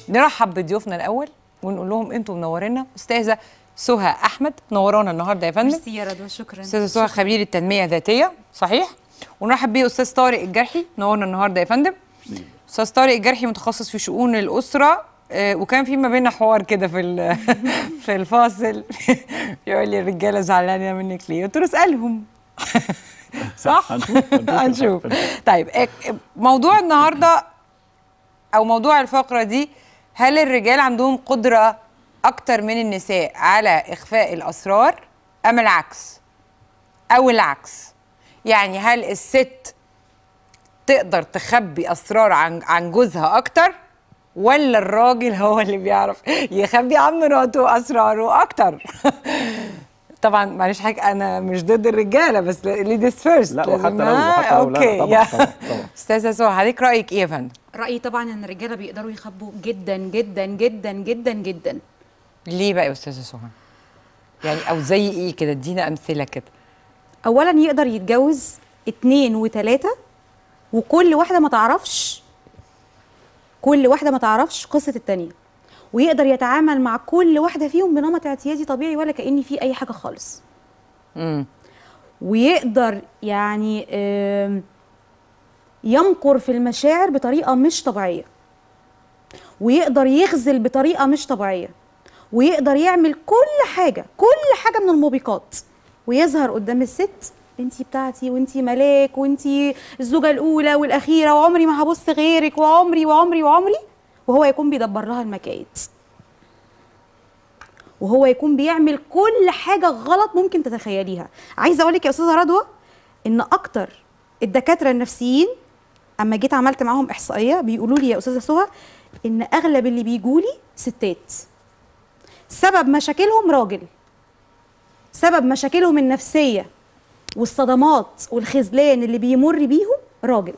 نرحب بضيوفنا الاول ونقول لهم انتوا منورينا استاذه سهى احمد منورانا النهارده يا فندم ميرسي يا رضوى شكرا استاذه سهى خبير التنميه الذاتيه صحيح ونرحب بيه استاذ طارق الجرحي نورنا النهارده يا فندم استاذ طارق الجرحي متخصص في شؤون الاسره آه، وكان في ما بيننا حوار كده في ال- في الفاصل يقول لي الرجاله زعلانه منك ليه؟ قلت له اسالهم صح؟ هنشوف- هنشوف هنشوف الحق. طيب آه، موضوع النهارده او موضوع الفقره دي هل الرجال عندهم قدره اكتر من النساء على اخفاء الاسرار ام العكس او العكس يعني هل الست تقدر تخبي اسرار عن عن جوزها اكتر ولا الراجل هو اللي بيعرف يخبي عن مراته اسراره اكتر طبعا معلش حاجه انا مش ضد الرجاله بس ليديز فيرست لا وحتى لو وحتى لو لا، اوكي طبعاً، يا طبعاً، طبعاً. استاذه سهى حضرتك رايك ايه يا فندم رايي طبعا ان الرجاله بيقدروا يخبوا جدا جدا جدا جدا جدا ليه بقى يا استاذه سهى يعني او زي ايه كده ادينا امثله كده اولا يقدر يتجوز اتنين وتلاته وكل واحده ما تعرفش كل واحده ما تعرفش قصه التانيه ويقدر يتعامل مع كل واحده فيهم بنمط اعتيادي طبيعي ولا كأن في اي حاجه خالص امم ويقدر يعني آم، يمكر في المشاعر بطريقه مش طبيعيه ويقدر يخذل بطريقه مش طبيعيه ويقدر يعمل كل حاجه كل حاجه من الموبقات ويظهر قدام الست انتي بتاعتي وانتي ملاك وانتي الزوجه الاولى والاخيره وعمري ما هبص غيرك وعمري وعمري وعمري وهو يكون بيدبر لها المكايد وهو يكون بيعمل كل حاجه غلط ممكن تتخيليها عايزه اقول لك يا استاذه رضوى ان اكتر الدكاتره النفسيين اما جيت عملت معاهم احصائيه بيقولوا لي يا استاذه سهى ان اغلب اللي بيجوا لي ستات سبب مشاكلهم راجل سبب مشاكلهم النفسيه والصدمات والخذلان اللي بيمر بيهم راجل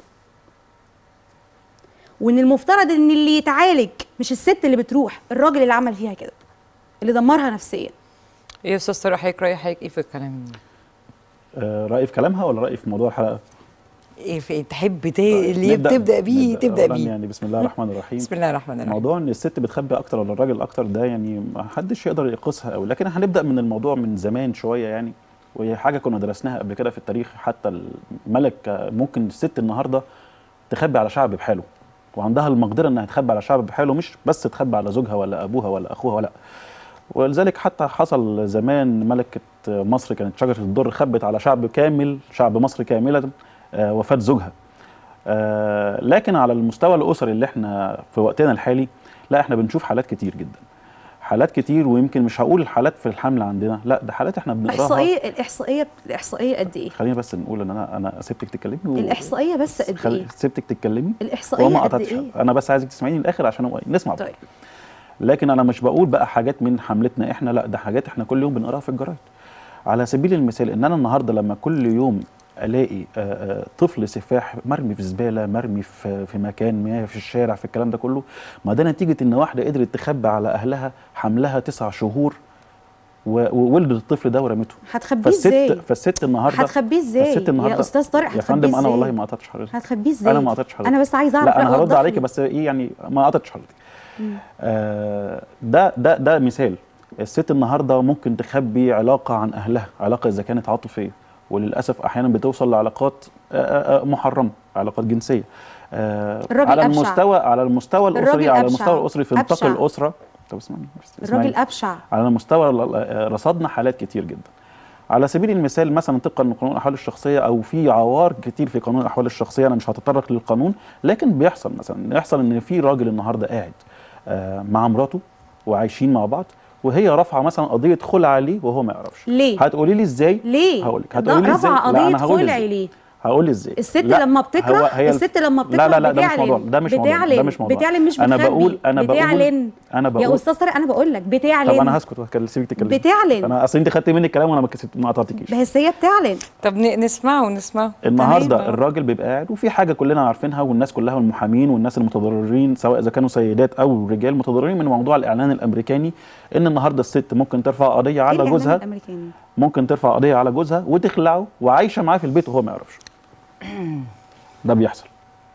وان المفترض ان اللي يتعالج مش الست اللي بتروح الراجل اللي عمل فيها كده اللي دمرها نفسيا ايه يا استاذ طارق حضرتك راي حضرتك ايه في الكلام ده؟ آه، رايي في كلامها ولا رايي في موضوع الحلقه ايه في تحب ت... اللي نبدأ- بتبدا بيه نبدأ تبدا أولاً بيه يعني بسم الله الرحمن الرحيم بسم الله الرحمن الرحيم موضوع ان الست بتخبي اكتر ولا الراجل اكتر ده يعني ما حدش يقدر يقيسها قوي لكن هنبدا من الموضوع من زمان شويه يعني وهي حاجه كنا درسناها قبل كده في التاريخ حتى الملك آه، ممكن الست النهارده تخبي على شعب بحاله وعندها المقدره انها تخبي على شعب بحاله مش بس تخبي على زوجها ولا ابوها ولا اخوها ولا ولذلك حتى حصل زمان ملكه مصر كانت شجره الدر خبت على شعب كامل شعب مصر كاملا آه، وفاه زوجها آه، لكن على المستوى الاسري اللي احنا في وقتنا الحالي لا احنا بنشوف حالات كتير جدا حالات كتير ويمكن مش هقول حالات في الحمل عندنا لا ده حالات احنا بنقراها الاحصائيه الاحصائيه الاحصائيه قد ايه خلينا بس نقول ان انا انا سبتك تتكلمي و... الاحصائيه بس قد خلي- ايه سبتك تتكلمي الاحصائيه وما قد قطعتش ايه انا بس عايزك تسمعيني للاخر عشان هو- نسمع بعض طيب لكن انا مش بقول بقى حاجات من حملتنا احنا لا ده حاجات احنا كل يوم بنقراها في الجرايد على سبيل المثال ان انا النهارده لما كل يوم الاقي آه، آه، طفل سفاح مرمي في زباله مرمي في في مكان ما في الشارع في الكلام ده كله ما ده نتيجه ان واحده قدرت تخبي على اهلها حملها تسع شهور و- وولدت الطفل ده ورمته هتخبيه فالست ازاي فالست النهارده هتخبيه ازاي فالست النهارده يا استاذ طارق يا هتخبيه فندم انا ازاي؟ والله ما قطعتش حضرتك هتخبيه ازاي انا ما قطعتش حضرتك انا بس عايزه اعرف لا انا هرد وضح عليكي لي. بس ايه يعني ما قطعتش حضرتك آه ده ده ده مثال الست النهارده ممكن تخبي علاقه عن اهلها علاقه اذا كانت عاطفيه وللاسف احيانا بتوصل لعلاقات آه، آه، محرمه علاقات جنسيه آه الراجل على أبشع. المستوى على المستوى الاسري الراجل على أبشع. المستوى الاسري في نطاق أبشع. الاسره طب اسمعني بس اسمعني. الراجل ابشع على المستوى آه، رصدنا حالات كتير جدا على سبيل المثال مثلا طبقا لقانون الاحوال الشخصيه او في عوار كتير في قانون الاحوال الشخصيه انا مش هتطرق للقانون لكن بيحصل مثلا يحصل ان في راجل النهارده قاعد آه، مع مراته وعايشين مع بعض وهي رافعه مثلا قضيه خلع عليه وهو ما يعرفش ليه؟ هتقولي لي ازاي ليه هقول لك ده هتقولي لي ازاي رفع لا، قضيه أنا هقول خلع إزاي. ليه هقول ازاي الست لا، لما هو بتكره هي الست لما بتكره لا لا لا ده مش بتعلن موضوع ده مش موضوع بتعلن ده مش موضوع بتعلن مش انا بتخبي بقول انا بقول بتعلن انا بقول يا استاذ طارق انا بقول لك بتعلن طب انا هسكت وهكلم سيبك تتكلمي بتعلن. انا اصل انت خدت مني الكلام وانا ما كسبت- ما قطعتكيش بس هي بتعلن طب ن- نسمعه نسمعه النهارده تمام. الراجل بيبقى قاعد وفي حاجه كلنا عارفينها والناس كلها المحامين والناس المتضررين سواء اذا كانوا سيدات او رجال متضررين من موضوع الاعلان الامريكاني ان النهارده الست ممكن ترفع قضيه إيه على الإعلان جوزها الامريكاني ممكن ترفع قضيه على جوزها وتخلعه وعايشه معاه في البيت وهو ما يعرفش ده بيحصل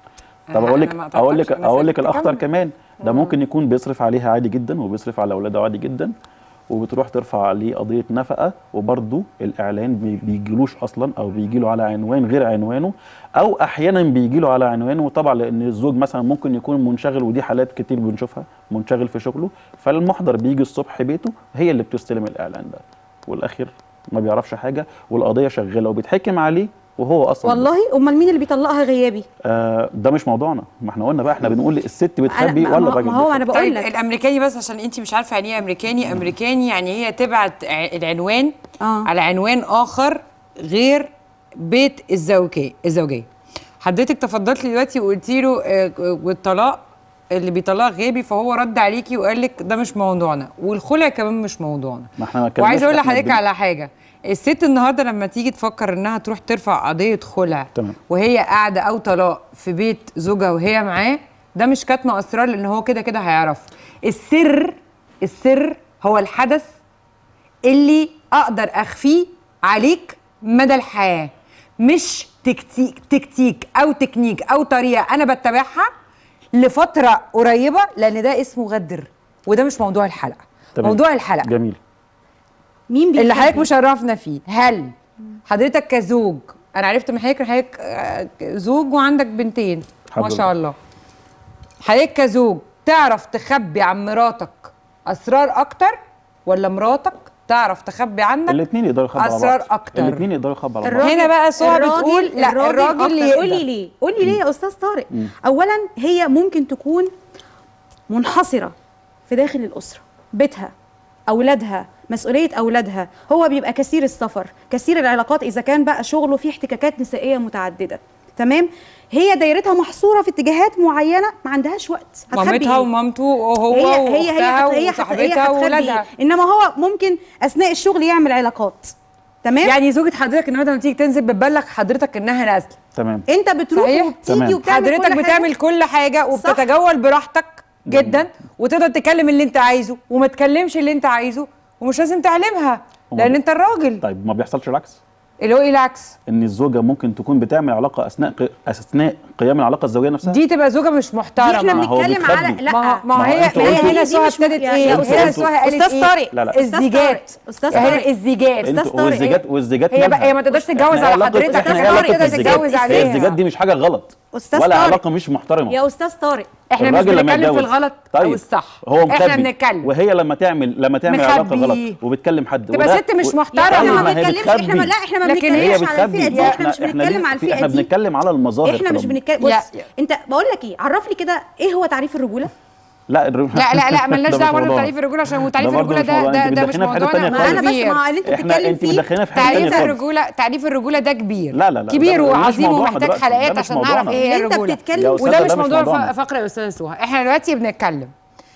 طب أنا- اقول أنا لك ما اقول لك قطعتش، أنا اقول لك سبت الاخطر كمل. كمان ده ممكن يكون بيصرف عليها عادي جدا وبيصرف على اولاده عادي جدا وبتروح ترفع عليه قضيه نفقه وبرده الاعلان بي- بيجيلوش اصلا او بيجيله على عنوان غير عنوانه او احيانا بيجيله على عنوانه طبعا لان الزوج مثلا ممكن يكون منشغل ودي حالات كتير بنشوفها منشغل في شغله فالمحضر بيجي الصبح بيته هي اللي بتستلم الاعلان ده والاخير ما بيعرفش حاجه والقضيه شغاله وبيتحكم عليه وهو اصلا والله امال مين اللي بيطلقها غيابي آه ده مش موضوعنا ما احنا قلنا بقى احنا بنقول الست بتخبي ما- ولا ما- الراجل ما هو بيخبي؟ انا بقول طيب لك الامريكاني بس عشان انت مش عارفه يعني ايه امريكاني امريكاني يعني هي تبعت ع- العنوان آه. على عنوان اخر غير بيت الزوجيه الزوجيه حضرتك تفضلت لي دلوقتي وقلتي له آه، والطلاق اللي بيطلق غيابي فهو رد عليكي وقال لك ده مش موضوعنا والخلع كمان مش موضوعنا ما احنا ما اتكلمناش وعايزه اقول احنا لحضرتك بن- على حاجه الست النهارده لما تيجي تفكر انها تروح ترفع قضيه خلع تمام. وهي قاعده او طلاق في بيت زوجها وهي معاه ده مش كتم اسرار لان هو كده كده هيعرف السر السر هو الحدث اللي اقدر اخفيه عليك مدى الحياه مش تكتيك تكتيك او تكنيك او طريقه انا بتبعها لفتره قريبه لان ده اسمه غدر وده مش موضوع الحلقه تمام. موضوع الحلقه جميل مين اللي بيخبي؟ حضرتك مشرفنا فيه هل حضرتك كزوج انا عرفت من حضرتك إن حضرتك آه، زوج وعندك بنتين الحمد ما شاء لله. الله حضرتك كزوج تعرف تخبي عن مراتك اسرار اكتر ولا مراتك تعرف تخبي عنك الاثنين يقدروا يخبوا على بعض أسرار أكتر. الاثنين يقدروا يخبوا على بعض الراجل- هنا بقى سهى الراجل- بتقول لا، الراجل أكتر. يقدر. قولي ليه قولي ليه يا استاذ طارق اولا هي ممكن تكون منحصره في داخل الاسره بيتها اولادها مسؤوليه اولادها هو بيبقى كثير السفر كثير العلاقات اذا كان بقى شغله فيه احتكاكات نسائيه متعدده تمام هي دايرتها محصوره في اتجاهات معينه ما عندهاش وقت هتخبي مامتها إيه؟ ومامته وهو هي هي هي واختها هت- هي هت- هي وصاحبتها هتخبي واولادها إيه؟ انما هو ممكن اثناء الشغل يعمل علاقات تمام يعني زوجة حضرتك النهارده لما تيجي تنزل بتبلغ حضرتك انها نازله تمام انت بتروح صحيح؟ وبتيجي تمام. وبتعمل حضرتك كل حاجة. بتعمل كل حاجه وبتتجول براحتك جدا وتقدر تكلم اللي انت عايزه وما تكلمش اللي انت عايزه ومش لازم تعلمها وما لان بي- انت الراجل طيب ما بيحصلش العكس اللي هو ايه العكس ان الزوجه ممكن تكون بتعمل علاقه اثناء ق... اثناء قيام العلاقه الزوجيه نفسها دي تبقى زوجه مش دي محترمه احنا ما هو بنتكلم على بتخبي. لا ما هو- ما هو ما هو هي انتوا ما هي قلتوا- هنا دي سهى مش- ابتدت يا- ايه؟ يا هنا أستاذ- سهى قالت أستاذ ايه؟ طارق، لا، لا. أستاذ الزيجات طارق، أستاذ هنا طارق. الزيجات انتوا طارق، والزيجات والزيجات هي بقى مالها؟ هي ما تقدرش احنا تتجوز ايه على علاقة- حضرتك احنا ايه أستاذ علاقه طارق تقدر الزيجات تتجوز هي عليها الزيجات دي مش حاجه غلط أستاذ ولا طارق. علاقه مش محترمه يا استاذ طارق احنا مش الراجل لما بنتكلم في يتجوز- الغلط او الصح هو احنا مخبي بنتكلم وهي لما تعمل لما تعمل مخبي. علاقه غلط وبتكلم حد تبقى وده- ست مش و- محترمة. طيب احنا ما ما هي بنتكلمش احنا ما بتخبي. لا احنا ما لكن هي بنتكلمش على بتخبي الفئه دي ما احنا مش بنتكلم ليه- على في- احنا الفئه دي بنتكلم على المظاهر احنا في مش الأمر. بنتكلم يا- بص انت بقول لك ايه عرف لي كده ايه هو تعريف الرجوله لا الر- لا لا لا ملناش ده مش دعوه برضه موضوعنا. بتعريف الرجوله عشان تعريف ده برضه الرجوله مش ده موضوعنا. ده انت ده مش بتدخلينا في حتة موضوعنا تانية ما انا خالص. بس كبير. ما اللي انت احنا بتتكلم انت فيه مدخلينا في حته ثانيه تعريف خالص الرجوله تعريف الرجوله ده كبير لا لا لا كبير ده- ده مش وعظيم موضوعنا ومحتاج دلوقتي. حلقات ده مش عشان نعرف موضوعنا. ايه هي اللي انت الرجوله بتتكلم يا فيه. أستاذ وده ده مش مش موضوع موضوعنا. ف- فقره يا استاذ سهى احنا دلوقتي بنتكلم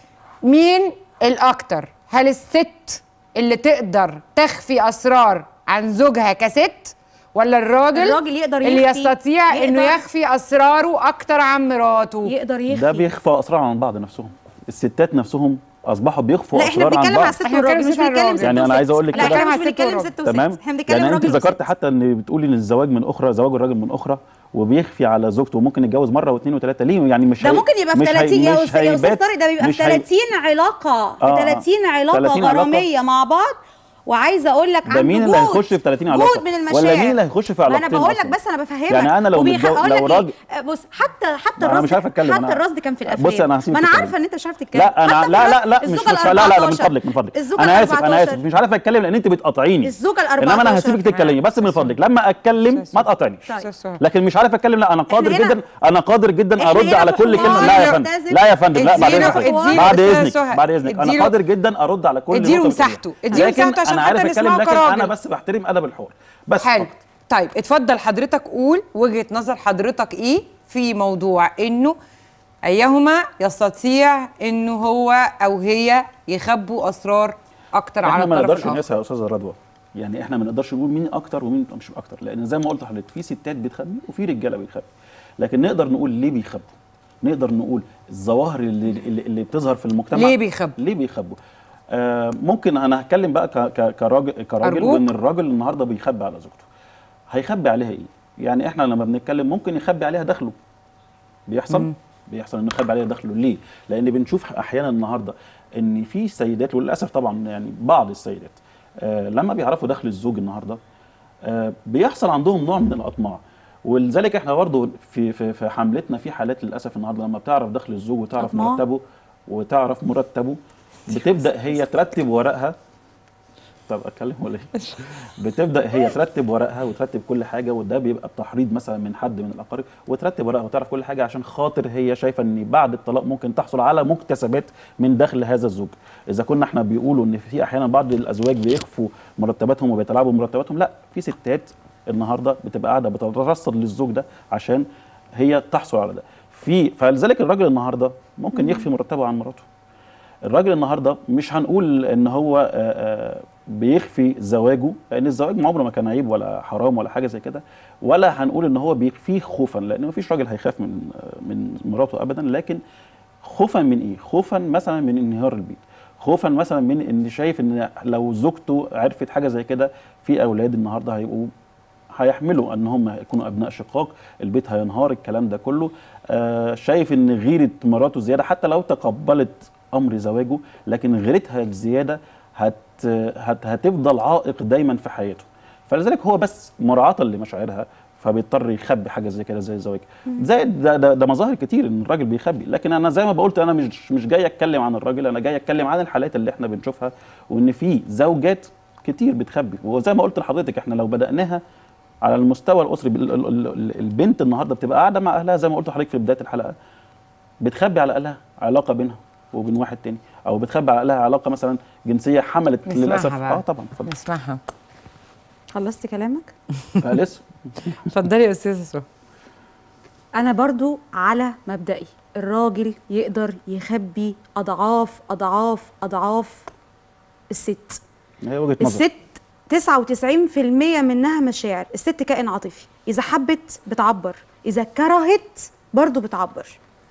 مين الاكتر هل الست اللي تقدر تخفي اسرار عن زوجها كست ولا الراجل الراجل يقدر اللي يخفي- يستطيع انه يقدر- يخفي اسراره اكتر عن مراته يقدر يخفي ده بيخفى اسرار عن بعض نفسهم الستات نفسهم اصبحوا بيخفوا لا احنا اسرار عن بنتكلم على بعض الست احنا والراجل بنتكلم مش على بنتكلم الراجل. ست يعني أنا وست. عايز أقول لك لا كده- احنا مش ست بنتكلم وراجل. ست وست تمام احنا بنتكلم يعني انت راجل ذكرت وست. حتى ان بتقولي ان الزواج من اخرى زواج الراجل من اخرى وبيخفي على زوجته وممكن يتجوز مره واثنين وثلاثه ليه يعني مش ده هي- ممكن يبقى في مش هي- 30 يا مش استاذ يا استاذ هيبات- طارق ده بيبقى في مش هي- 30 علاقه في آه، آه. 30 علاقه 30 علاقة. غراميه مع بعض وعايزه اقول لك ده عن مين اللي جهود- هيخش في 30 علاقة؟ جهود من ولا المشاعر مين اللي هيخش في ما انا علاقتين بقول لك أصلاً؟ بس انا بفهمك يعني أنا لو وبيخ- متجو- أقول لو لك إيه؟ راجل- آه، بص حتى حتى أنا الرصد مش عارف أتكلم، حتى أنا- الرصد كان في الافلام بصي أنا هسيبك ما انا تتكلم. عارفه ان انت مش عارف تتكلم لا انا حتى في لا لا الرصد- لا مش الزوجة مش لا لا لا من 14 فضلك من فضلك الزوجة انا اسف انا 14 اسف مش عارف اتكلم لان انت بتقاطعيني الزوجة ال انما انا 14 هسيبك تتكلمي بس من فضلك لما اتكلم ما تقاطعنيش طيب. لكن مش عارف اتكلم لا انا قادر هنا- جدا انا قادر جدا إحنا ارد هنا على في كل حوار كلمه لا يا فندم ملتزم. لا يا فندم لا بعد اديله- اذنك اديله بعد أستاذ اذنك سهى. بعد اذنك انا اديله- قادر جدا ارد على كل اديله نقطة بتقوليها. مساحته. اديله لكن مساحته عشان انا عارف حتى اتكلم نسمعه لكن كراجل. انا بس بحترم ادب الحوار بس حلو فقط. طيب اتفضل حضرتك قول وجهة نظر حضرتك ايه في موضوع انه ايهما يستطيع انه هو او هي يخبوا اسرار اكتر على احنا ما الطرف نقدرش الاخر نقيسها يا استاذه رضوى يعني احنا ما نقدرش نقول مين اكتر ومين مش اكتر لان زي ما قلت لحضرتك في ستات بتخبي وفي رجاله بتخبي لكن نقدر نقول ليه بيخبوا نقدر نقول الظواهر اللي, اللي, اللي بتظهر في المجتمع ليه بيخبوا؟ ليه بيخبوا آه ممكن انا هتكلم بقى ك- ك- كراجل كراجل أرجوك. وان الراجل النهارده بيخبي على زوجته هيخبي عليها ايه يعني احنا لما بنتكلم ممكن يخبي عليها دخله بيحصل بيحصل انه يخبي عليها دخله ليه؟ لان بنشوف احيانا النهارده ان في سيدات وللاسف طبعا يعني بعض السيدات آه لما بيعرفوا دخل الزوج النهارده آه بيحصل عندهم نوع من الاطماع ولذلك احنا برضه في في في حملتنا في حالات للاسف النهارده لما بتعرف دخل الزوج وتعرف أطماع؟ مرتبه وتعرف مرتبه بتبدا هي ترتب ورقها طب اتكلم ولا ايه؟ بتبدا هي ترتب ورقها وترتب كل حاجه وده بيبقى بتحريض مثلا من حد من الاقارب وترتب ورقها وتعرف كل حاجه عشان خاطر هي شايفه ان بعد الطلاق ممكن تحصل على مكتسبات من دخل هذا الزوج اذا كنا احنا بيقولوا ان في احيانا بعض الازواج بيخفوا مرتباتهم وبيتلاعبوا بمرتباتهم لا في ستات النهارده بتبقى قاعده بتترصد للزوج ده عشان هي تحصل على ده في فلذلك الراجل النهارده ممكن يخفي مرتبه عن مراته الراجل النهارده مش هنقول ان هو آه، آه، بيخفي زواجه لان الزواج عمره ما كان عيب ولا حرام ولا حاجه زي كده ولا هنقول ان هو بيخفيه خوفا لان مفيش راجل هيخاف من آه، من مراته ابدا لكن خوفا من ايه؟ خوفا مثلا من انهيار البيت خوفا مثلا من ان شايف ان لو زوجته عرفت حاجه زي كده في اولاد النهارده هيبقوا هيحملوا ان هم يكونوا ابناء شقاق البيت هينهار الكلام ده كله آه شايف ان غيره مراته زياده حتى لو تقبلت امر زواجه لكن غيرتها الزياده هت هت هتفضل عائق دايما في حياته فلذلك هو بس مراعاه لمشاعرها فبيضطر يخبي حاجه زي كده زي الزواج زائد ده, ده, ده مظاهر كتير ان الراجل بيخبي لكن انا زي ما بقولت انا مش مش جاي اتكلم عن الراجل انا جاي اتكلم عن الحالات اللي احنا بنشوفها وان في زوجات كتير بتخبي وزي ما قلت لحضرتك احنا لو بداناها على المستوى الاسري ال- ال- ال- البنت النهارده بتبقى قاعده مع اهلها زي ما قلت لحضرتك في بدايه الحلقه بتخبي على اهلها علاقه بينها وبين واحد تاني او بتخبي على اهلها علاقه مثلا جنسيه حملت نسمعها للاسف بقى. اه طبعا اتفضل نسمعها خلصت كلامك آه، لسه اتفضلي يا استاذه سهى انا برضو على مبدئي الراجل يقدر يخبي اضعاف اضعاف اضعاف الست هي وجهه نظر الست 99% منها مشاعر الست كائن عاطفي اذا حبت بتعبر اذا كرهت برضو بتعبر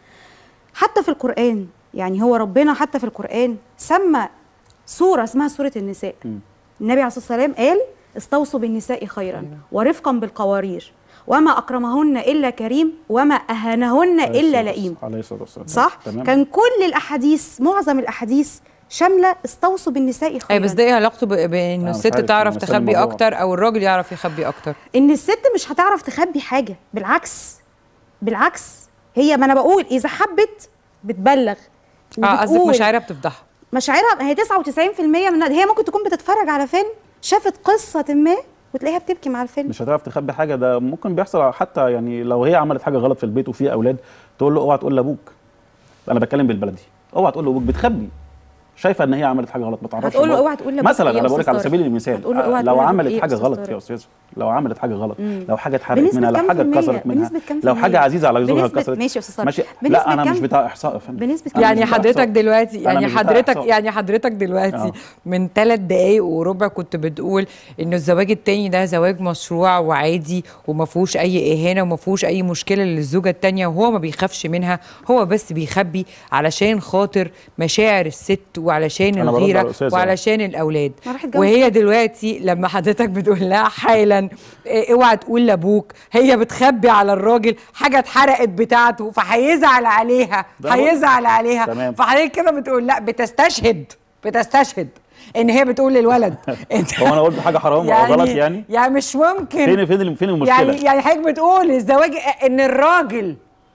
حتى في القرآن يعني هو ربنا حتى في القرآن سمى سورة اسمها سورة النساء النبي عليه الصلاة والسلام قال استوصوا بالنساء خيرا ورفقا بالقوارير وما أكرمهن إلا كريم وما أهانهن عليه إلا الصلاة لئيم والسلام. عليه الصلاه والسلام صح؟ تمام كان كل الأحاديث معظم الأحاديث شاملة استوصوا بالنساء خيرا اي بس ده ايه علاقته ب- بانه أنا مش الست عارف، تعرف أنا مستني تخبي الموضوع. اكتر او الراجل يعرف يخبي اكتر ان الست مش هتعرف تخبي حاجه بالعكس بالعكس هي ما انا بقول اذا حبت بتبلغ اه قصدك وبتقول. مشاعرها بتفضحها مشاعرها هي 99% من هي ممكن تكون بتتفرج على فيلم شافت قصه ما وتلاقيها بتبكي مع الفيلم مش هتعرف تخبي حاجه ده ممكن بيحصل حتى يعني لو هي عملت حاجه غلط في البيت وفي اولاد تقول له اوعى تقول لابوك انا بتكلم بالبلدي اوعى تقول لابوك بتخبي شايفه ان هي عملت حاجه غلط ما تعرفش هتقول له أبوها. اوعى تقول لابوك مثلا إيه يا انا بقول لك أستاذ على طارق؟ سبيل المثال هتقول له اوعى لو تقول لابوك عملت إيه يا حاجه أستاذ غلط طارق؟ يا استاذ لو عملت حاجه غلط لو حاجه اتحرقت بنسبة منها لو كام حاجه في المية؟ اتكسرت منها بنسبة كام في لو المية؟ حاجه عزيزه على زوجها بنسبة- اتكسرت ماشي يا أستاذ طارق. ماشي بنسبة لا انا كام؟ مش بتاع احصاء يا فندم بنسبة أنا كام؟ يعني مش بتاع حضرتك إحصاء. دلوقتي أنا يعني مش بتاع حضرتك إحصاء. يعني حضرتك دلوقتي آه. من ثلاث دقايق وربع كنت بتقول انه الزواج التاني ده زواج مشروع وعادي وما فيهوش اي اهانه وما فيهوش اي مشكله للزوجه التانيه وهو ما بيخافش منها هو بس بيخبي علشان خاطر مشاعر الست وعلشان أنا برد على الغيره الأستاذة. وعلشان الاولاد ما راح يتجوز وهي دلوقتي لما حضرتك بتقول لها حالا إيه، اوعى تقول لابوك هي بتخبي على الراجل حاجه اتحرقت بتاعته فهيزعل عليها ده هو- هيزعل عليها تمام. فحضرتك كده بتقول لا بتستشهد بتستشهد ان هي بتقول للولد انت هو انا قلت حاجه حرام او غلط يعني يعني مش ممكن فين فين فين المشكله يعني يعني حضرتك بتقول الزواج ان الراجل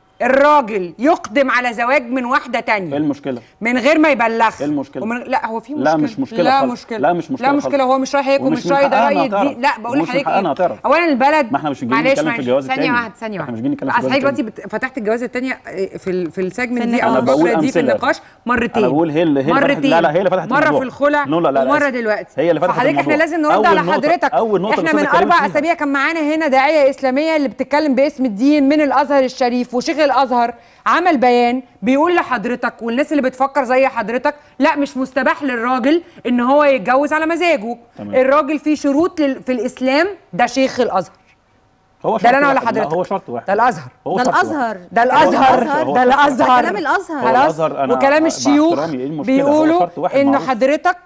الراجل يقدم على زواج من واحده ايه تانية المشكله من غير ما يبلغ إيه المشكلة؟ ومن... لا هو في مشكله لا، مش مشكلة لا خالص. مشكله لا، مش مشكلة لا مشكله خالص. هو مش رايح هيك ومش ومش من رايح ده حقها راي إنها دي تعرف. لا بقول ومش من لحضرتك حقها إنها ايه تعرف. اولا البلد ما إحنا مش جايين معلش نتكلم في معلش. الجواز ثانيه التاني. واحده ثانيه إحنا واحده مش جايين نتكلم في اصل الجواز حضرتك دلوقتي بت- فتحت الجواز الثانيه في ال... في السيجمنت في دي او النقاش. أنا بقول الفقره دي في أمثلة. النقاش مرتين أنا بقول هي اللي- هي اللي فتحت- مرتين لا، لا، هي اللي فتحت مره الموضوع. في الخلع لا، لا، لا، ومره آسف. دلوقتي هي اللي فتحت فحضرتك احنا الموضوع. لازم نرد أول على نقطة- حضرتك أول نقطة احنا الأستاذة من اتكلمت اربع فيها. اسابيع كان معانا هنا داعيه اسلاميه اللي بتتكلم باسم الدين من الازهر الشريف وشيخ الازهر عمل بيان بيقول لحضرتك والناس اللي بتفكر زي حضرتك لا مش مستباح للراجل ان هو يتجوز على مزاجه تمام. الراجل فيه شروط لل... في الاسلام ده شيخ الازهر هو ده اللي انا شرط ولا واحد. لا، حضرتك هو شرط واحد ده الازهر هو ده شرط واحد. الازهر ده هو الازهر الأزهر. ده هو الازهر كلام الازهر هو خلاص الأزهر أنا وكلام مع الشيوخ احترامي، إيه المشكلة؟ هو بيقولوا شرط واحد انه معروف. حضرتك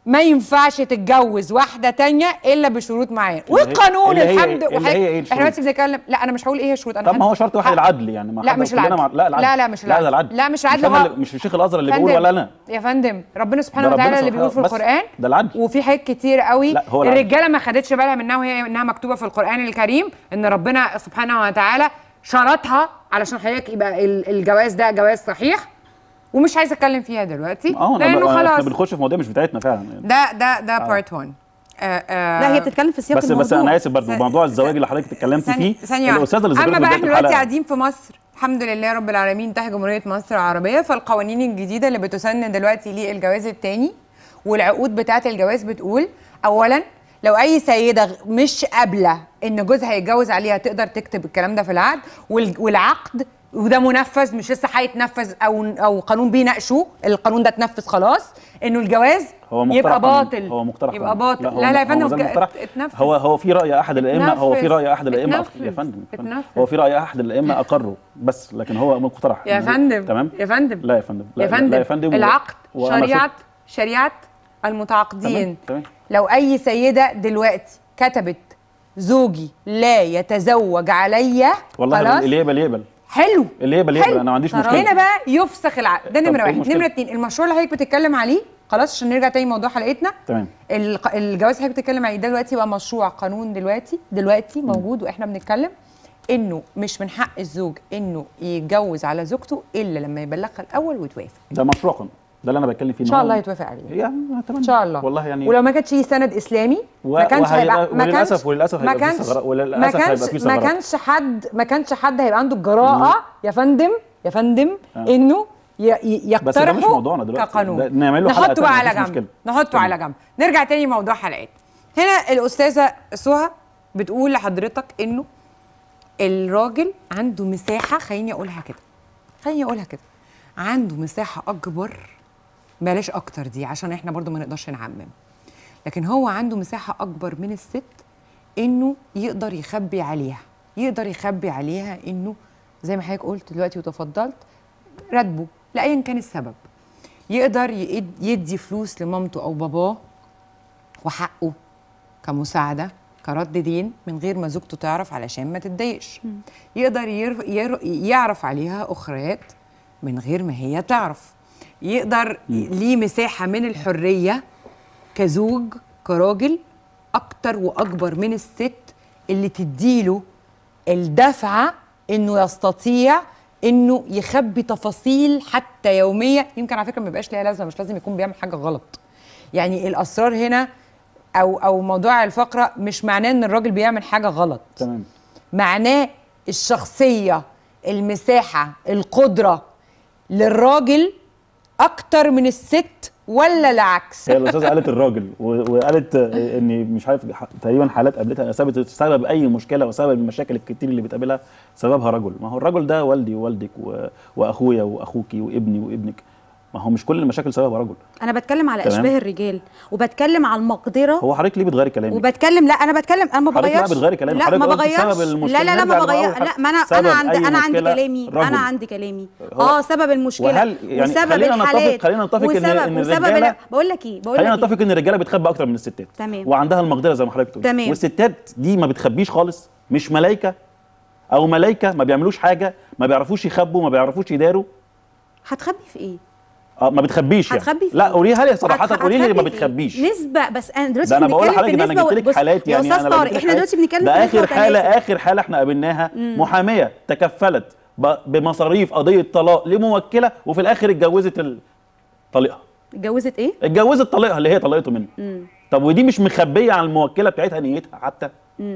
ما ينفعش تتجوز واحده تانية الا بشروط معينه اللي هي- والقانون اللي هي- الحمد اللي هي إيه احنا الشروط؟ دلوقتي بنتكلم لا انا مش هقول ايه هي الشروط انا طب ما هن- هو شرط واحد ه- العدل يعني ما لا حد- مش كلنا العدل مع... لا العدل لا لا مش لا العدل ده العدل لا مش مش عدل أنا هو- اللي- مش الشيخ الازهر اللي فندم، بيقول ولا انا يا فندم ربنا سبحانه ده ربنا وتعالى اللي سبحانه- بيقول في بس القران ده العدل. وفي حاجات كتير قوي لا، هو العدل. الرجاله ما خدتش بالها منها وهي انها مكتوبه في القران الكريم ان ربنا سبحانه وتعالى شرطها علشان حضرتك يبقى ال- الجواز ده جواز صحيح ومش عايزه اتكلم فيها دلوقتي اه أنا- لانه احنا خلاص بنخش في مواضيع مش بتاعتنا فعلا يعني. ده ده ده بارت 1 لا هي بتتكلم في سياق بس الموضوع بس انا اسف برضه ثانية- موضوع الزواج اللي حضرتك اتكلمت ثانية- فيه ثانية واحدة. الاستاذه اللي اما ذكرته بقى بداية احنا دلوقتي الحلقة. قاعدين في مصر الحمد لله رب العالمين تحت جمهوريه مصر العربيه فالقوانين الجديده اللي بتسن دلوقتي للجواز الثاني والعقود بتاعه الجواز بتقول اولا لو اي سيده مش قابله ان جوزها يتجوز عليها تقدر تكتب الكلام ده في العقد وال- والعقد وده منفذ مش لسه هيتنفذ او او قانون بيناقشوه القانون ده اتنفذ خلاص انه الجواز هو مقترح يبقى قانون. باطل هو مقترح يبقى قانون. باطل هو- لا لا يا هو فندم زي اتج- المقترح. اتنفذ هو هو في راي احد الائمه هو في راي احد الائمه اتنفذ. يا فندم يا فندم. اتنفذ. هو في راي احد الائمه اقره بس لكن هو مقترح يا فندم تمام يا فندم لا يا فندم لا يا لا- فندم, لا يا فندم العقد وأنا شريعه شفت- شريعه المتعاقدين تمام تمام لو اي سيده دلوقتي كتبت زوجي لا يتزوج عليا والله خلاص اللي يقبل يقبل حلو اللي يقبل يقبل حلو. انا ما عنديش ترى مشكله هنا بقى يفسخ العقد ده طب نمره إيه واحد المشكلة؟ نمره اتنين المشروع اللي حضرتك بتتكلم عليه خلاص عشان نرجع تاني موضوع حلقتنا تمام الق- الجواز اللي حضرتك بتتكلم عليه ده دلوقتي بقى مشروع قانون دلوقتي دلوقتي موجود واحنا بنتكلم انه مش من حق الزوج انه يتجوز على زوجته الا لما يبلغها الاول وتوافق ده مشروع قانون ده اللي انا بتكلم فيه ان شاء الله يتوافق عليه يعني اتمنى ان شاء الله والله يعني ولو ما كانش فيه سند اسلامي و- ما كانش وهيبقى- هيبقى ما وللأسف- كانش وللأسف ما هيبقى فيه كانش ثغرات- وللأسف ما هيبقى كانش فيه ما ثغرات. كانش حد ما كانش حد هيبقى عنده الجراءه يا فندم يا فندم آه. انه ي- ي- بس ده مش يقترحوا موضوعنا دلوقتي. كقانون ده نعمل له حلقة نحطه تانية، بقى على مفيش جنب مشكلة. نحطه تمام. على جنب نرجع تاني موضوع حلقات هنا الاستاذه سهى بتقول لحضرتك انه الراجل عنده مساحه خليني اقولها كده خليني اقولها كده عنده مساحه اكبر بلاش اكتر دي عشان احنا برضو ما نقدرش نعمم لكن هو عنده مساحه اكبر من الست انه يقدر يخبي عليها يقدر يخبي عليها انه زي ما حضرتك قلت دلوقتي وتفضلت راتبه لايا كان السبب يقدر يد- يدي فلوس لمامته او باباه وحقه كمساعده كرد دين من غير ما زوجته تعرف علشان ما تتضايقش يقدر ير... ير... يعرف عليها اخريات من غير ما هي تعرف يقدر ليه مساحه من الحريه كزوج كراجل اكتر واكبر من الست اللي تديله الدفعه انه يستطيع انه يخبي تفاصيل حتى يوميه يمكن على فكره ما يبقاش ليها لازمه مش لازم يكون بيعمل حاجه غلط يعني الاسرار هنا او او موضوع الفقره مش معناه ان الراجل بيعمل حاجه غلط تمام معناه الشخصيه المساحه القدره للراجل اكتر من الست ولا العكس هي الاستاذه قالت الراجل و- وقالت آه، ان مش عارف ح- تقريبا حالات قابلتها سبب سبب اي مشكله وسبب المشاكل الكتير اللي بتقابلها سببها رجل ما هو الرجل ده والدي ووالدك و... واخويا واخوكي وابني وابنك ما هو مش كل المشاكل سببها رجل انا بتكلم على تمام. اشباه الرجال وبتكلم على المقدره هو حضرتك ليه بتغيري كلامي وبتكلم لا انا بتكلم انا ما حضرتك بغيرش بقى بتغيري كلامي. لا حضرتك ما قلت بغيرش سبب المشكلة. لا لا لا ما نرجع لأول بغير حاجة. لا ما انا سبب انا عندي أي انا عندي مشكلة كلامي رجل. انا عندي كلامي هو- اه سبب المشكله وهل- يعني وسبب خلينا نتفق- الحالات خلينا نتفق إن- وسبب إن وسبب الرجالة- ال- بقول لك ايه بقول خلينا لك إيه؟ نتفق ان الرجاله بتخبي اكتر من الستات تمام. وعندها المقدره زي ما حضرتك بتقول تمام. والستات دي ما بتخبيش خالص مش ملايكه او ملايكه ما بيعملوش حاجه ما بيعرفوش يخبوا ما بيعرفوش يداروا هتخبي في ايه اه ما بتخبيش يعني هتخبي في لا إيه؟ قوليها لي صراحه هتخ- قولي لي هتخبي ما في إيه؟ بتخبيش نسبه بس انا دلوقتي ده انا بقول بنتكلم لحضرتك في ده انا نسبة جبت لك بص، حالات يعني يا انا استاذ لو طارق جبت لك احنا حالات- دلوقتي بنتكلم ده في نسبة اخر حاله وتناسب. اخر حاله احنا قابلناها محاميه تكفلت ب- بمصاريف قضيه طلاق لموكله وفي الاخر اتجوزت ال- طليقها اتجوزت ايه اتجوزت طليقها اللي هي طلقته منه طب ودي مش مخبيه عن الموكله بتاعتها نيتها حتى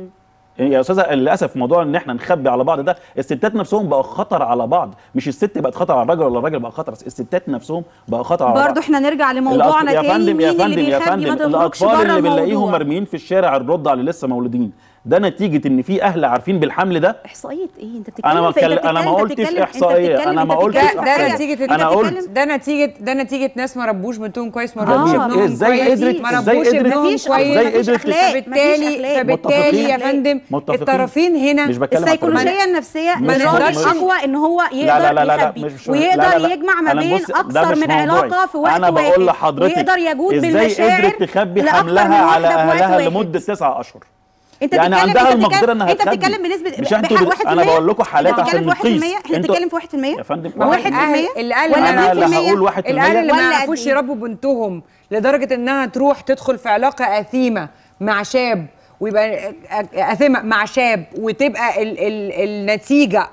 يا استاذه للاسف موضوع ان احنا نخبي على بعض ده الستات نفسهم بقى خطر على بعض مش الست بقت خطر على الراجل ولا الراجل بقى خطر الستات نفسهم بقى خطر على بعض برضه احنا نرجع لموضوعنا الأطف- يا تاني فندم مين يا اللي فندم يا بيخبي فندم ما تخرجش الاطفال بره اللي بنلاقيهم الموضوع مرميين في الشارع الرضع اللي لسه مولودين ده نتيجه ان في اهل عارفين بالحمل ده احصائيه ايه انت بتتكلم انا ما في- أنت بتكلم- أنا ما بتتكلم- قلتش أنت بتتكلم- إحصائية، أنت أنا ما بتتكلم- قلتش أنت ده, بتتكلم- ده نتيجة أنا أنت قلت- بتتكلم- ده نتيجة ده نتيجة ناس ما ربوش بنتهم كويس ما آه. ربوش ابنهم إزاي كويس قدرت- ما إزاي ربوش قدرت- ابنهم مفيش كويس إزاي مفيش قدرت- اخلاق فبالتالي مفيش أخلاق. فبالتالي يا متفقين. فندم متفقين. الطرفين هنا مش بتكلم عن السيكولوجية السيكولوجيه النفسيه مش- للراجل مش- اقوى ان هو يقدر لا لا لا لا يخبي مش ويقدر لا لا لا. يجمع ما أنا بين بص- ده اكثر مش من موضوعي. علاقه في وقت انا واحد بقول لحضرتك ويقدر يجود ازاي بالمشاعر قدرت تخبي لأكتر حملها من على واحدة في وقت اهلها واحد. لمده تسعة اشهر انت يعني بتتكلم عندها انت المقدره بتتكلم انها انت تخبي. بتتكلم بنسبه مش انتوا بحق بت- 1% انا بقول لكم حالات انت عشان بتتكلم في 1% نقيس انت بتتكلم في 1% يا فندم ما هو واحد في الأهل- المية؟ الاهل ولا اللي انا مية في لا المية؟ هقول 1% الاهل اللي ما ولا يعرفوش قد إيه؟ يربوا بنتهم لدرجه انها تروح تدخل في علاقه اثيمه مع شاب ويبقى اثيمه مع شاب وتبقى ال ال النتيجه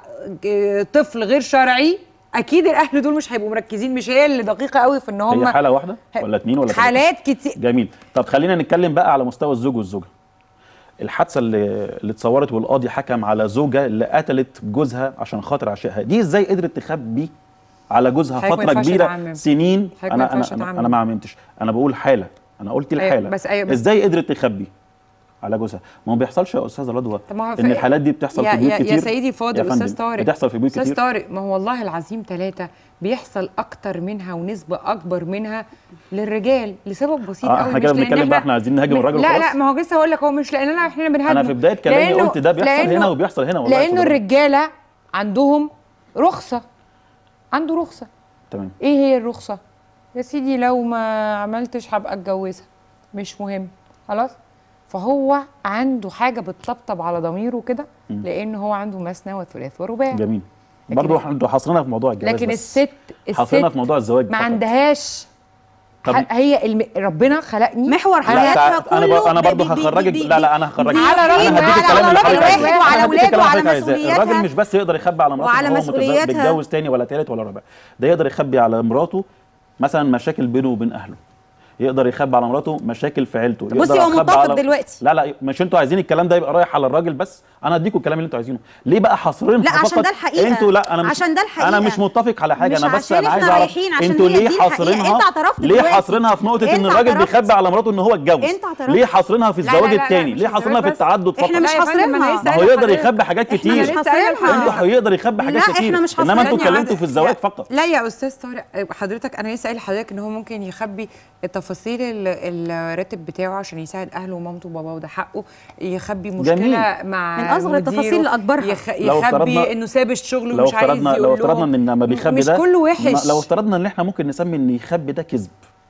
طفل غير شرعي اكيد الاهل دول مش هيبقوا مركزين مش هي اللي دقيقه قوي في ان هم هي حاله واحده ولا اتنين ولا تلاتة؟ حالات كتير جميل طب خلينا نتكلم بقى على مستوى الزوج والزوجه الحادثه اللي اللي اتصورت والقاضي حكم على زوجه اللي قتلت جوزها عشان خاطر عشقها دي ازاي قدرت تخبي على جوزها حضرتك ما فتره ينفعش كبيره تعمم. سنين حضرتك ما انا انا ينفعش انا, تعمم. أنا ما عممتش انا بقول حاله انا قلت أيوة، الحاله بس أيوة، بس- ازاي قدرت تخبي على جوزها ما هو بيحصلش يا استاذه رضوى طب ما هو ان في- الحالات دي بتحصل يا في بيوت يا كتير يا سيدي فاضل يا فندم، استاذ طارق بتحصل في بيوت استاذ كتير طارق ما هو والله العظيم ثلاثه بيحصل اكتر منها ونسبه اكبر منها للرجال لسبب بسيط آه، قوي احنا كده مش لأن بنتكلم بقى إحنا- احنا عايزين نهاجم الراجل لا وخلاص؟ لا ما هو لسه هقول لك هو مش لاننا احنا بنهاجم انا في بدايه كلامي قلت ده بيحصل هنا وبيحصل هنا والله يا لانه أستاذ رضوى. الرجاله عندهم رخصه عنده رخصه تمام ايه هي الرخصه يا سيدي لو ما عملتش هبقى اتجوزها مش مهم خلاص فهو عنده حاجه بتطبطب على ضميره كده لان هو عنده مثنى وثلاث ورباع جميل لكن- برضه احنا انتوا حاصرينها في موضوع الجواز لكن بس. الست الست حاصرينها في موضوع الزواج ما فقط. عندهاش طب- ح- هي الم... ربنا خلقني محور لا حياتها تع- انا ب... كله انا ب- برضه ب- ب- هخرجك ب- لا لا انا هخرجك على رأيي انا هديك وعلى- الكلام اللي على حضرتك رأي عايزاه. واحد وعلى أنا هديك أولاده الكلام اللي وعلى حضرتك عايزاه. مسؤولياتها. الراجل مش بس يقدر يخبي على مراته وعلى إن هو متزوج- مسؤولياتها. بيتجوز تاني ولا تالت ولا رابع ده يقدر يخبي على مراته مثلا مشاكل بينه وبين اهله يقدر يخبي على مراته مشاكل في عيلته يقدر بصي، هو يخبي متفق على... دلوقتي. لا لا مش انتوا عايزين الكلام ده يبقى رايح على الراجل بس انا هديكم الكلام اللي انتوا عايزينه ليه بقى حاصرينها لا، عشان فقط؟ ده الحقيقة. انتوا لا انا مش عشان ده الحقيقة. انا مش متفق على حاجه مش انا بس عشان انا عايز إحنا اعرف رايحين، عشان انتوا هي ليه دي الحقيقة. حاصرينها أنت اعترفت ليه دلوقتي. حاصرينها في نقطه أنت ان الراجل اعترفت. بيخبي على مراته ان هو اتجوز أنت اعترفت. ليه حاصرينها في لا، الزواج لا، لا، الثاني مش ليه الزواج حاصرينها في بس. التعدد إحنا فقط مش لا يا فندم، ما أنا حاصرينها. لسه ما هو قايلة يقدر لحضرتك. يخبي حاجات إحنا كتير مش حاصرينها. انتوا هيقدر يخبي لا، حاجات كتير إحنا مش انما انتوا حاصرينها. اتكلمتوا في الزواج لا- فقط لا يا استاذ طارق حضرتك انا لسه قايل لحضرتك ان هو ممكن يخبي التفاصيل ال- الراتب بتاعه عشان يساعد اهله ومامته وباباه وده حقه يخبي مشكله جميل. مع من أصغر مديره، التفاصيل لأكبرها. يخ... لو افترضنا- يخبي انه ساب الشغل لو ومش عايز افترضنا يقول لو لهم. افترضنا ان لما بيخبي مش ده كله ما- وحش لو افترضنا ان احنا ممكن نسمي ان يخبي ده كذب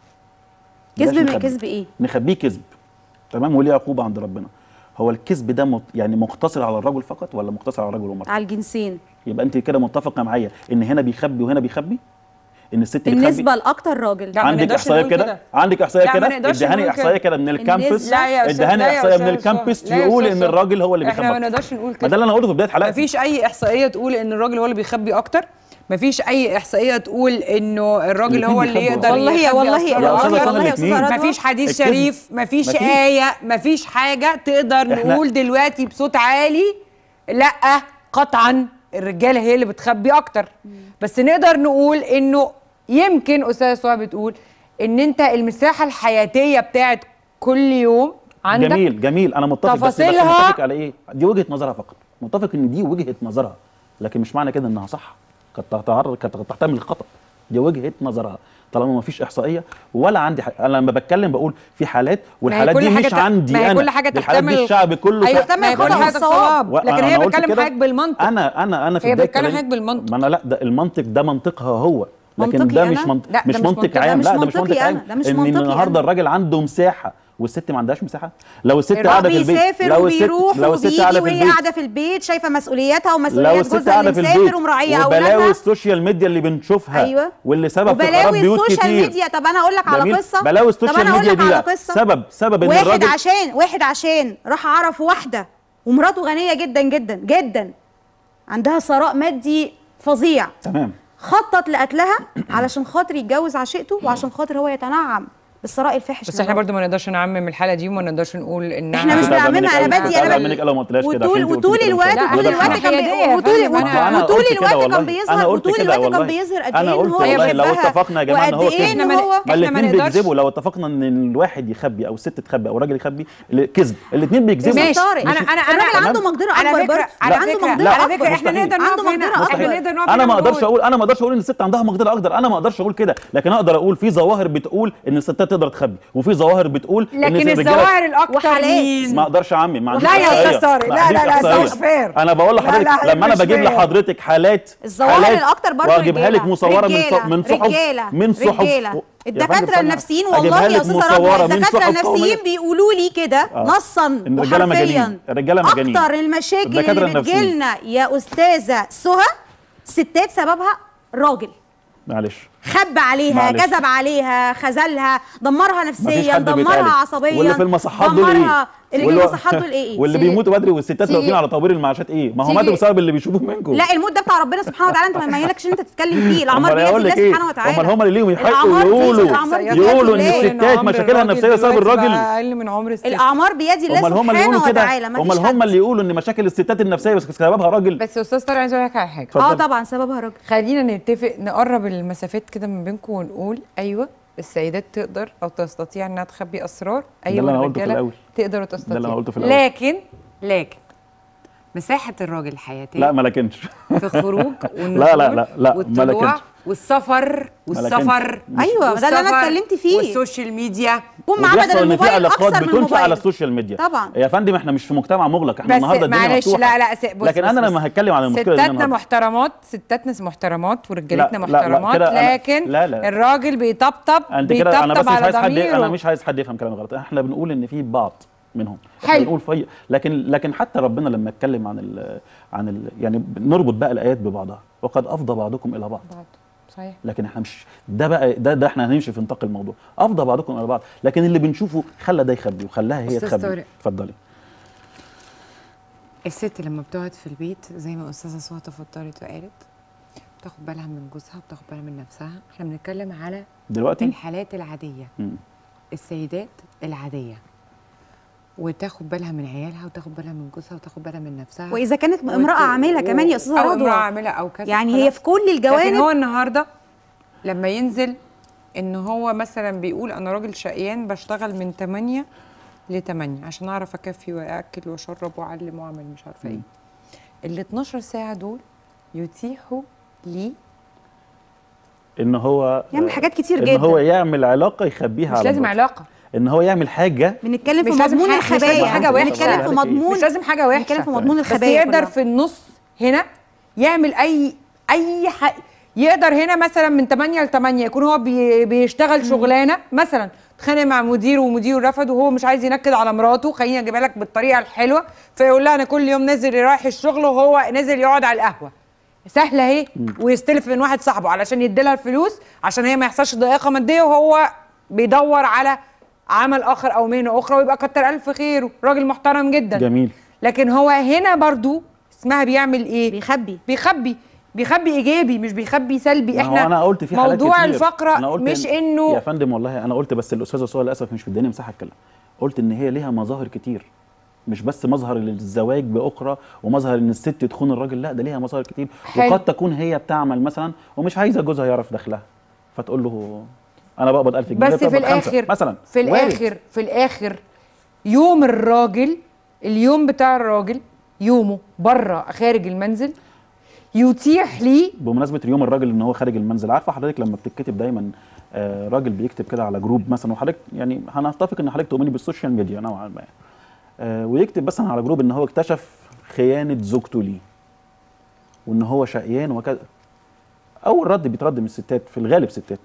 كذب بلاش من نخبي. كذب إيه؟ نخبيه كذب تمام وليه عقوبه عند ربنا هو الكذب ده مت... يعني مقتصر على الرجل فقط ولا مقتصر على الرجل والمراه على الجنسين يبقى انت كده متفقه معايا ان هنا بيخبي وهنا بيخبي ان الست بتخبي النسبه لاكتر راجل لا، ما عندك نقدرش احصائيه نقول كده كده. عندك احصائيه لا، ما كده نقدرش ادهاني نقول احصائيه كده. كده من الكامبس لا يا أستاذ- ادهاني لا يا احصائيه من أستاذ الكامبس صالح. لا يا يقول أستاذ ان صالح. الراجل هو اللي احنا ما بيخبي نقدرش نقول ما ده كده اللي انا قلته في بدايه حلقتي مفيش اي احصائيه تقول ان الراجل هو اللي بيخبي اكتر مفيش اي احصائيه تقول انه الراجل الاتنين هو اللي بيخبوا. يقدر والله يا يخبي والله أسرار يا يا أستاذة والله صالح والله يا استاذه الاتنين. رضوى مفيش حديث الكذب. شريف مفيش مفيش. آية مفيش حاجة تقدر إحنا- نقول دلوقتي بصوت عالي لا قطعا الرجالة هي اللي بتخبي أكتر بس نقدر نقول إنه يمكن أستاذة سهى بتقول إن أنت المساحة الحياتية بتاعت كل يوم عندك جميل جميل انا متفق بس, بس تفاصيلها- متفق على ايه دي وجهه نظرها فقط متفق ان دي وجهه نظرها لكن مش معنى كده انها صح قد تتعرض قد تحتمل الخطا دي وجهه نظرها طالما ما فيش احصائيه ولا عندي حاجة. انا لما بتكلم بقول في حالات والحالات كل دي حاجة مش ت- عندي ما هي انا كل حاجة دي الحالات دي تحتمل- الشعب كله أيوة شا- ما هي كل الخطأ حاجة والصواب. بالصواب لكن وأنا هي قلت بتتكلم كده. حضرتك بالمنطق انا انا انا في هي بداية بتتكلم كلامي- حضرتك بالمنطق. ما انا لا ده المنطق ده منطقها هو لكن منطقي ده مش أنا؟ منطق لا، ده مش مش منطق منطقي. عام ده لا مش ده مش منطقي منطق عام أنا، ده مش ان منطقي النهارده أنا. الراجل عنده مساحه والست ما عندهاش مساحه لو الست الراجل قاعده في البيت بيسافر لو الست وبيروح لو الست وبيجي قاعده في وهي البيت قاعده في البيت شايفه مسؤولياتها لو ومسؤوليات الست جوزها قاعده اللي في البيت مسافر ومراعيه وبلاوي اولادها السوشيال ميديا اللي بنشوفها أيوة. واللي سبب في خراب وبلاوي بيوت السوشيال كتير ميديا طب انا اقول لك على جميل. قصه بلاوي طب السوشيال انا اقول ميديا لك دي على لا قصه سبب سبب ان واحد الراجل عشان واحد عشان راح عرف واحده ومراته غنيه جدا جدا جدا عندها ثراء مادي فظيع تمام خطط لقتلها علشان خاطر يتجوز عشيقته وعشان خاطر هو يتنعم بالثراء الفاحش بس احنا للراجل. برضو ما نقدرش نعمم الحاله دي وما نقدرش نقول انها إحنا مش كنت هزعل بنعممها، منك أنا أوي، بدي- كنت أنا هزعل بدي- منك قوي ما قلتلاش كده وطول عشان أنت وطول قلتي كده الوقت بالظبط. طول ده الوقت الحق. كان حيادية بي- يا وطول فندم، وطول- أنا- أنا وطول قلت كده الوقت كان والله. بيظهر أنا قلت وطول كده الوقت كان والله. بيظهر قد أنا ايه إن قلت هو والله لو بيحبها اتفقنا يا جماعه ان وقد هو ايه كذب ان إحنا ما- هو ما إحنا ما الاثنين نقدرش- بيكذبوا لو اتفقنا ان الواحد يخبي او الست تخبي او الراجل يخبي ال- كذب الاثنين بيكذبوا ماشي. ماشي أنا- انا انا الراجل انا عنده مقدرة على أكبر فكرة برضه. على عنده فكرة مقدرة على أكبر. فكرة احنا مستحيل. نقدر عنده نقف هنا مقدرة احنا أكبر. نقدر نقف انا هنا ما اقدرش ونقول. اقول انا ما اقدرش اقول ان الست عندها مقدره اقدر انا ما اقدرش اقول كده لكن اقدر اقول في ظواهر بتقول ان الستات تقدر تخبي وفي ظواهر بتقول ان لكن الرجالة- الظواهر الاكتر وحالات. مين ما اقدرش اعمم ما عنديش لا يا إحصائية. أستاذ طارق، ما لا، عنديش لا، لا، ده إحصائية. مش fair. انا بقول لا، لحضرتك لا، لما انا مش بجيب fair. لحضرتك حالات الظواهر حالات الاكتر برضه واجيبها لك رجالة. مصوره من رجالة. صح- من صحف رجالة. من صحف رجالة. يا فندم الدكاتره ثانية. النفسيين أجيبها والله يا لك استاذه مصورة رضوى من الدكاتره صحف النفسيين قومية. بيقولوا لي كده آه. نصا إن الرجالة وحرفيا مجانين. الرجالة مجانين. اكتر المشاكل الدكاترة اللي النفسيين. بتجيلنا يا استاذه سهى ستات سببها راجل معلش خب عليها معلش. كذب عليها خذلها دمرها مفيش نفسيا حد دمرها بيتقالب. عصبيا واللي في المصحات دول دمرها ايه اللي في واللي- المصحات دول ايه واللي تيجي- بيموتوا بدري والستات تيجي- واقفين على طوابير المعاشات ايه ما هو تيجي- ماتوا بسبب اللي بيشوفوه منكم لا الموت ده بتاع ربنا سبحانه وتعالى انت ما يهمكش ان انت تتكلم فيه الاعمار امال بيد اقول الله لك ايه سبحانه وتعالى امال هم اللي ليهم يحقوا الأعمار دي- يقولوا الأعمار دي يقولوا ان بيد الله. الستات مشاكلها النفسيه بسبب الراجل اقل من عمر الست الاعمار بيد الله امال هم اللي سبحانه يقولوا كده وتعالى ما امال هم اللي يقولوا ان مشاكل الستات النفسيه بس سببها راجل بس يا استاذ طارق عايز اقول لك على حاجه اتفضل. اه طبعا سببها راجل خلينا نتفق نقرب المسافات كده من بينكم ونقول ايوه السيدات تقدر او تستطيع انها تخبي اسرار ايوه اللي أنا قلته في الرجالة الأول. تقدر وتستطيع ده اللي أنا قلته في الأول. لكن لكن مساحه الراجل الحياتيه لا ما لكنش في الخروج والنزول لا، لا، لا، لا، ما والطلوع لكنش. والسفر والسفر أيوة، ده اللي أنا والسفر اتكلمت فيه. والسوشيال ميديا قوم معاه وبيحصل بدل ان في الموبايل علاقات اكثر من بتنشا على الموبايل السوشيال ميديا طبعا. يا فندم احنا مش في مجتمع مغلق احنا بس النهارده الدنيا معلش مفتوحه لا لا س- بص لكن بص انا بص. لما هتكلم عن المشكله دي ستاتنا النهاردة. محترمات ستاتنا محترمات ورجالتنا لا، لا، لا، محترمات كده أنا- لكن لا، لا. الراجل بيطبطب انت كده انا بس بيطبطب مش على عايز حد ضميره انا مش عايز حد يفهم كلامي غلط احنا بنقول ان في بعض منهم إحنا حلو. بنقول في لكن لكن حتى ربنا لما اتكلم عن ال عن ال يعني نربط بقى الايات ببعضها وقد افضى بعضكم الى بعض بعض. صحيح لكن احنا مش ده بقى ده ده احنا هنمشي في نطاق الموضوع افضى بعضكم الى بعض لكن اللي بنشوفه خلى ده يخبي وخلاها هي أستاذ تخبي طارق. اتفضلي الست لما بتقعد في البيت زي ما استاذه سهى تفضلت وقالت بتاخد بالها من جوزها بتاخد بالها من نفسها احنا بنتكلم على دلوقتي الحالات العاديه مم. السيدات العاديه وتاخد بالها من عيالها وتاخد بالها من جوزها وتاخد بالها من نفسها واذا كانت وت- امراه عامله كمان يا استاذه او امراه رضوى عامله او كذا يعني هي خلاص. في كل لكن هو الجوانب النهارده لما ينزل ان هو مثلا بيقول انا راجل شقيان بشتغل من 8 ل 8 عشان اعرف اكفي واكل واشرب واعلم واعمل مش عارفه ايه ال 12 ساعه دول يتيحوا لي ان هو يعمل حاجات كتير ان جدا هو يعمل علاقه يخبيها مش على لازم مراته. علاقه ان هو يعمل حاجه بنتكلم في مش لازم مضمون حاجة- مش لازم الخبايا حاجة وحشة. بنتكلم في مضمون مش لازم حاجه وحشه بنتكلم في مضمون بس الخبايا يقدر كلها. في النص هنا يعمل اي اي ح... يقدر هنا مثلا من 8 ل 8 يكون هو بي... بيشتغل شغلانه مثلا اتخانق مع مديره ومديره رفض وهو مش عايز ينكد على مراته خليني اجيبها لك بالطريقه الحلوه فيقول لها انا كل يوم نازل رايح الشغل وهو نازل يقعد على القهوه سهله اهي ويستلف من واحد صاحبه علشان يديلها الفلوس عشان هي ما يحصلش ضائقه ماديه وهو بيدور على عمل اخر او مهنه اخرى ويبقى كتر الف خيره راجل محترم جدا جميل لكن هو هنا برضو اسمها بيعمل ايه بيخبي بيخبي بيخبي ايجابي مش بيخبي سلبي ما هو احنا انا قلت في حالات موضوع كتير. الفقره أنا قلت مش إن- انه يا فندم والله انا قلت بس الاستاذه سهى للاسف مش مداني مساحه اتكلم قلت ان هي ليها مظاهر كتير مش بس مظهر الزواج باخرى ومظهر ان الست تخون الراجل لا ده ليها مظاهر كتير حلو. وقد تكون هي بتعمل مثلا ومش عايزه جوزها يعرف دخلها فتقول له انا بقبض 1000 جنيه بس هي في بتقبض خمسة الاخر مثلا في وارد. الاخر في الاخر يوم الراجل اليوم بتاع الراجل يومه بره خارج المنزل يتيح لي بمناسبه اليوم الراجل ان هو خارج المنزل عارفه حضرتك لما بتتكتب دايما آه راجل بيكتب كده على جروب مثلا وحضرتك يعني هنتفق ان حضرتك تؤمني بالسوشيال ميديا نوعا ما آه ويكتب مثلا على جروب ان هو اكتشف خيانه زوجته ليه وان هو شقيان وكذا اول رد بيترد من الستات في الغالب ستات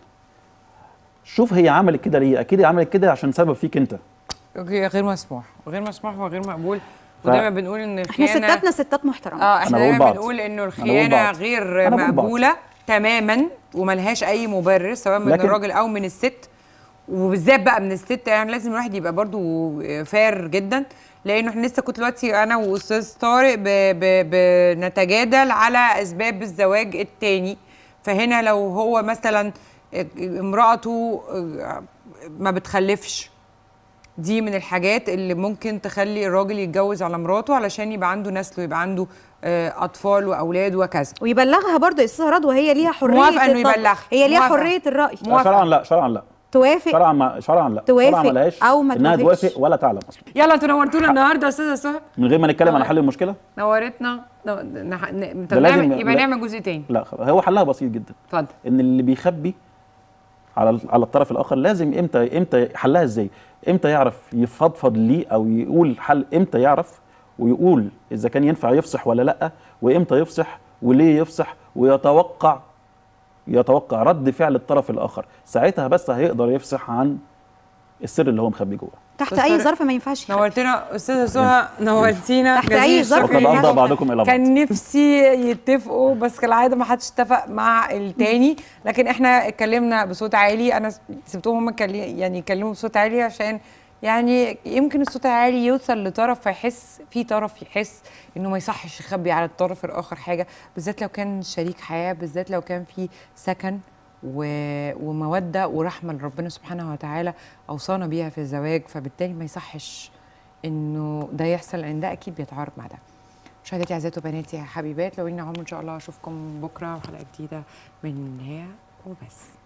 شوف هي عملت كده ليه اكيد عملت كده عشان سبب فيك انت غير مسموح غير مسموح وغير مقبول ودايما بنقول ان احنا الخيانه ستاتنا ستات محترمه اه احنا أنا بقول دايما بعض. بنقول انه بقول الخيانه بعض. غير أنا بقول بعض. مقبوله تماما وملهاش اي مبرر سواء من لكن- الراجل او من الست وبالذات بقى من الست يعني لازم الواحد يبقى برضو فار جدا لانه احنا لسه كنت دلوقتي انا واستاذ طارق ب- ب- بنتجادل على اسباب الزواج التاني فهنا لو هو مثلا امراته ما بتخلفش دي من الحاجات اللي ممكن تخلي الراجل يتجوز على مراته علشان يبقى عنده نسل ويبقى عنده آه، اطفال واولاد وكذا ويبلغها برضه استاذه رضوى هي ليها حريه موافقة إنه الطلب. يبلغها. هي ليها موافقة. حريه الراي موافقة. شرعا لا شرعا لا توافق شرعا ما شرعا لا توافق شرعا ملهاش أو ما انها توافقش. توافق ولا تعلم اصلا يلا انتوا نورتونا النهارده يا استاذه سهى من غير ما نتكلم عن حل المشكله نورتنا نو- نح- ن- طب ده لازم- نعمل يبقى لا. نعمل جزء تاني لا خلاص هو حلها بسيط جدا اتفضل ان اللي بيخبي على على الطرف الاخر لازم امتى امتى حلها ازاي امتى يعرف يفضفض ليه او يقول حل امتى يعرف ويقول اذا كان ينفع يفصح ولا لا وامتى يفصح وليه يفصح ويتوقع يتوقع رد فعل الطرف الاخر ساعتها بس هيقدر يفصح عن السر اللي هو مخبي جوه تحت أستاذ اي طارق، ظرف ما ينفعش يخبي. نورتنا استاذه سهى نورتينا تحت جزيل أي ظرف الشكر وقد ما ليكم. افضى بعضكم الى بعض كان نفسي يتفقوا بس كالعاده ما حدش اتفق مع التاني لكن احنا اتكلمنا بصوت عالي انا سبتهم هم يتكلم- يعني يتكلموا بصوت عالي عشان يعني يمكن الصوت العالي يوصل لطرف فيحس في طرف يحس انه ما يصحش يخبي على الطرف الاخر حاجه بالذات لو كان شريك حياه بالذات لو كان في سكن و... وموده ورحمه لربنا سبحانه وتعالى اوصانا بيها في الزواج فبالتالي ما يصحش انه ده يحصل لان ده اكيد بيتعارض مع ده مشاهداتي اعزائي وبناتي يا حبيبات لو ان عمر ان شاء الله اشوفكم بكره وحلقه جديده من هي وبس